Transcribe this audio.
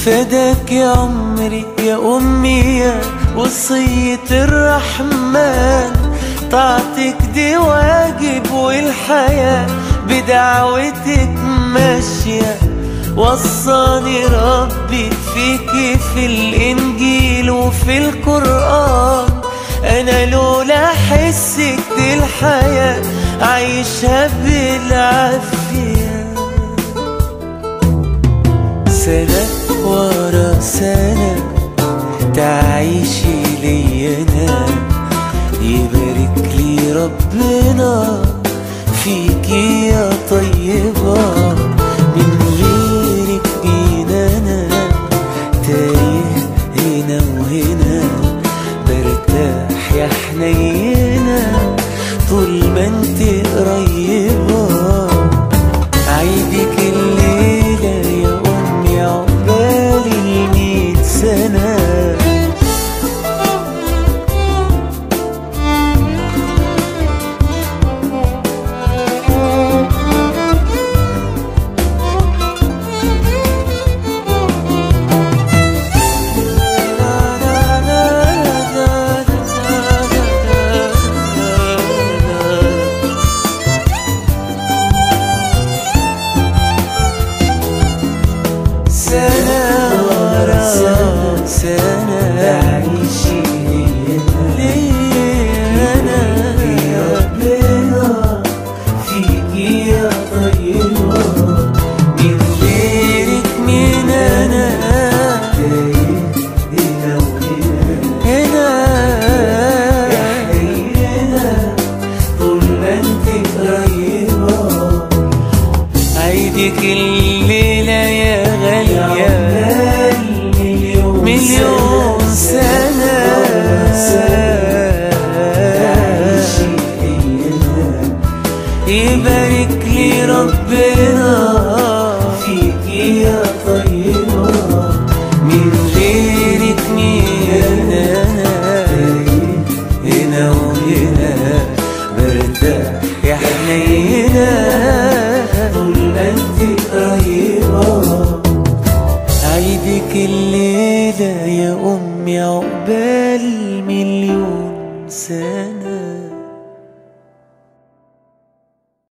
فداك يا عمري يا أمي يا وصية الرحمن طاعتك دي واجب والحياة بدعوتك ماشية وصاني ربي فيك في الإنجيل وفي القرآن أنا لولا حسك دي الحياة عايشها بالعافية سنة ورا سنة تعيشي لي أنا يبارك لي ربنا فيكي يا طيبة من غيرك بينا أنا تايه هنا وهنا برتاح يا حنينة طول ما انت قريبة عيدك الليلة يا أمي عقبال الميت سنة سنة ورا سنة تعيشي ليا أنا يا ربنا فيكي يا طيبة من غيرك مين أنا هنا وهنا هنا هنا طول ما انت قريبة عيدك الليلة يا غالية مليون سنة يبارك لي ربنا فيك يا طيبة من غيرك مين أنا هنا وهنا برتاح يا حنينة طول ما انت قريبة عيدك الليلة يا أمي عقبال مليون سنة